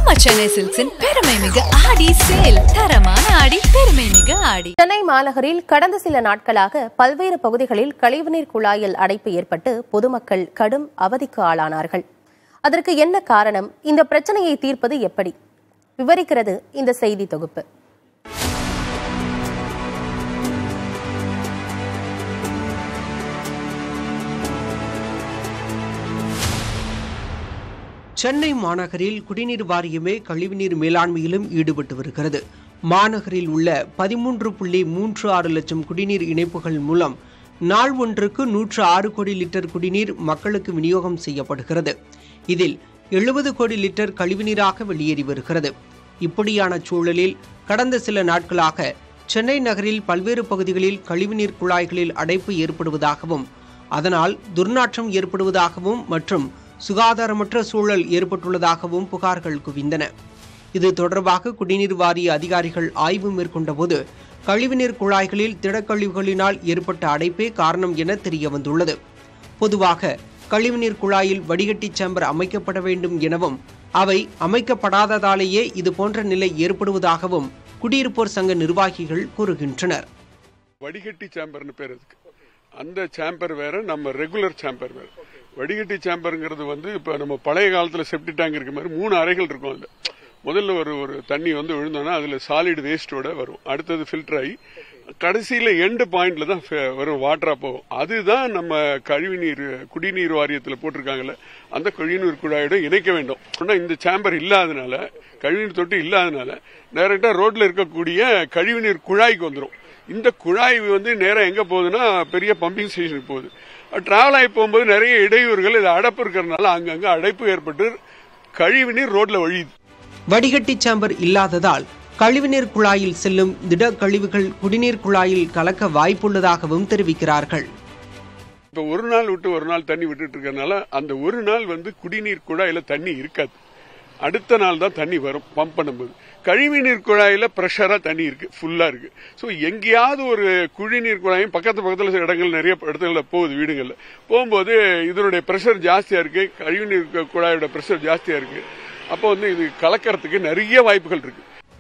நம்ம சென்னை சில்க்ஸின் பெருமை மிக ஆடி சேல் தரமான ஆடி பெருமை மிக ஆடி சென்னை மாநகரில் கடந்த சில நாட்களாக பல்வேறு பகுதிகளில் கழிவுநீர் குழாயில் அடைப்பு ஏற்பட்டு பொதுமக்கள் கடும் அவதிக்கு ஆளானார்கள் அதற்கு என்ன காரணம் இந்த பிரச்சனையை தீர்ப்பது எப்படி விவரிக்கிறது இந்த செய்தி தொகுப்பு சென்னை மாநகரில் குடிநீர் வாரியமே கழிவுநீர் மேலாண்மையிலும் ஈடுபட்டு வருகிறது மாநகரில் உள்ள பதிமூன்று புள்ளி மூன்று ஆறு லட்சம் குடிநீர் இணைப்புகள் மூலம் நாள் ஒன்றுக்கு நூற்று ஆறு கோடி லிட்டர் குடிநீர் மக்களுக்கு விநியோகம் செய்யப்படுகிறது இதில் எழுபது கோடி லிட்டர் கழிவுநீராக வெளியேறி வருகிறது இப்படியான சூழலில் கடந்த சில நாட்களாக சென்னை நகரில் பல்வேறு பகுதிகளில் கழிவுநீர் குழாய்களில் அடைப்பு ஏற்படுவதாகவும் அதனால் துர்நாற்றம் ஏற்படுவதாகவும் மற்றும் சுகாதாரமற்ற சூழல் ஏற்பட்டுள்ளதாகவும் புகார்கள் குவிந்தன இது தொடர்பாக குடிநீர் வாரிய அதிகாரிகள் ஆய்வு மேற்கொண்டபோது கழிவுநீர் குழாய்களில் திடக்கழிவுகளினால் ஏற்பட்ட அடைப்பே காரணம் என தெரிய வந்துள்ளது பொதுவாக கழிவுநீர் குழாயில் வடிகட்டி சேம்பர் அமைக்கப்பட வேண்டும் எனவும் அவை அமைக்கப்படாததாலேயே இதுபோன்ற நிலை ஏற்படுவதாகவும் குடியிருப்போர் சங்க நிர்வாகிகள் கூறுகின்றனர் வடிகட்டி சேம்பர்னு பேர் அதுக்கு அந்த சேம்பர் வேற நம்ம ரெகுலர் சேம்பர் வேற வடிகட்டி சேம்பருங்கிறது வந்து இப்ப நம்ம பழைய காலத்துல செப்டி டேங்க் இருக்க மாதிரி மூணு அறைகள் இருக்கும் அதுல முதல்ல ஒரு ஒரு தண்ணி வந்து விழுந்தோன்னா அதுல சாலிட் வேஸ்டோட வரும் அடுத்தது ஃபில்டர் ஆகி கடைசியில எண்டு பாயிண்ட்ல தான் ஃப- வரும் வாட்டரா போகும் அதுதான் நம்ம கழிவுநீர் குடிநீர் வாரியத்தில் போட்டிருக்காங்கல்ல அந்த கழிவுநீர் குழாயோட இணைக்க வேண்டும் ஆனா இந்த சேம்பர் இல்லாதனால கழிவுநீர் தொட்டி இல்லாதனால டைரக்டா ரோட்ல இருக்கக்கூடிய கழிவுநீர் குழாய்க்கு வந்துடும் இந்த குழாய் வந்து நேரா எங்க போகுதுன்னா பெரிய பம்பிங் ஸ்டேஷனுக்கு போகுது டிராவல் ஆகி போகும்போது நிறைய இடையூறுகள் இது அடைப்பு இருக்கிறதுனால அங்கங்க அடைப்பு ஏற்பட்டு கழிவுநீர் ரோட்ல வழியுது வடிகட்டி சேம்பர் இல்லாததால் கழிவுநீர் குழாயில் செல்லும் திட கழிவுகள் குடிநீர் குழாயில் கலக்க வாய்ப்புள்ளதாகவும் தெரிவிக்கிறார்கள் இப்ப ஒரு நாள் விட்டு ஒரு நாள் தண்ணி விட்டுட்டு இருக்கறனால அந்த ஒரு நாள் வந்து குடிநீர் குழாயில தண்ணி இருக்காது அடுத்த நாள் தான் தண்ணி வரும் பம்ப் பண்ணும்போது கழிவுநீர் குழாயில பிரஷரா தண்ணி இருக்கு ஃபுல்லா இருக்கு ஸோ எங்கேயாவது ஒரு குழிநீர் குழாயும் பக்கத்து பக்கத்துல சில இடங்கள் நிறைய இடத்துல போகுது வீடுகள்ல போகும்போது இதனுடைய பிரஷர் ஜாஸ்தியா இருக்கு கழிவுநீர் கு- குழாயோட பிரஷர் ஜாஸ்தியா இருக்கு அப்போ வந்து இது கலக்கறதுக்கு நிறைய வாய்ப்புகள் இருக்கு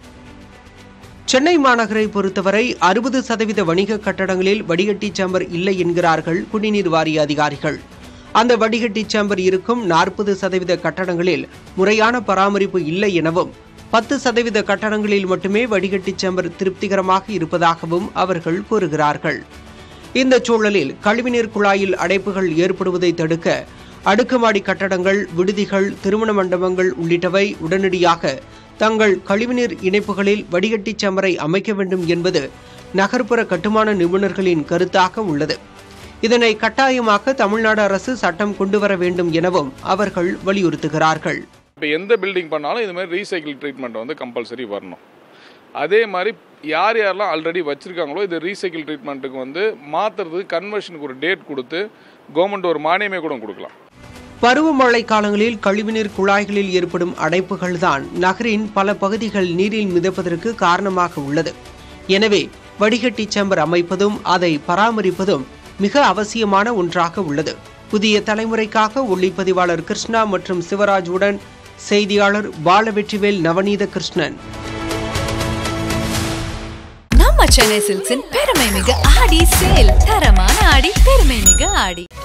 சென்னை மாநகரை பொறுத்தவரை அறுபது சதவீத வணிக கட்டடங்களில் வடிகட்டி சேம்பர் இல்லை என்கிறார்கள் குடிநீர் வாரிய அதிகாரிகள் அந்த வடிகட்டி சேம்பர் இருக்கும் நாற்பது சதவீத கட்டடங்களில் முறையான பராமரிப்பு இல்லை எனவும் பத்து சதவீத கட்டடங்களில் மட்டுமே வடிகட்டி சேம்பர் திருப்திகரமாக இருப்பதாகவும் அவர்கள் கூறுகிறார்கள் இந்த சூழலில் கழிவுநீர் குழாயில் அடைப்புகள் ஏற்படுவதை தடுக்க அடுக்குமாடி கட்டடங்கள் விடுதிகள் திருமண மண்டபங்கள் உள்ளிட்டவை உடனடியாக தங்கள் கழிவுநீர் இணைப்புகளில் வடிகட்டி சமரை அமைக்க வேண்டும் என்பது நகர்ப்புற கட்டுமான நிபுணர்களின் கருத்தாக உள்ளது இதனை கட்டாயமாக்க தமிழ்நாடு அரசு சட்டம் கொண்டு வர வேண்டும் எனவும் அவர்கள் வலியுறுத்துகிறார்கள் இப்போ எந்த பில்டிங் பண்ணாலும் இது மாதிரி ரீசைக்கிள் ட்ரீட்மெண்ட் வந்து கம்பல்சரி வரணும் அதே மாதிரி யார் யாரெல்லாம் ஆல்ரெடி வச்சுருக்காங்களோ இது ரீசைக்கிள் ட்ரீட்மெண்ட்டுக்கு வந்து மாற்றுறதுக்கு கன்வர்ஷனுக்கு ஒரு டேட் கொடுத்து கவர்மெண்ட் ஒரு மானியமே கூட கொடுக்கலாம் பருவமழை காலங்களில் கழிவுநீர் குழாய்களில் ஏற்படும் அடைப்புகள்தான் நகரின் பல பகுதிகள் நீரில் மிதப்பதற்கு காரணமாக உள்ளது எனவே வடிகட்டி சேம்பர் அமைப்பதும் அதை பராமரிப்பதும் மிக அவசியமான ஒன்றாக உள்ளது புதிய தலைமுறைக்காக ஒளிப்பதிவாளர் கிருஷ்ணா மற்றும் சிவராஜுடன் செய்தியாளர் பாலவெற்றிவேல் நவநீத கிருஷ்ணன் நம்ம சென்னை சில்க்ஸின் பெருமை மிக ஆடி சேல் தரமான ஆடி பெருமை மிக ஆடி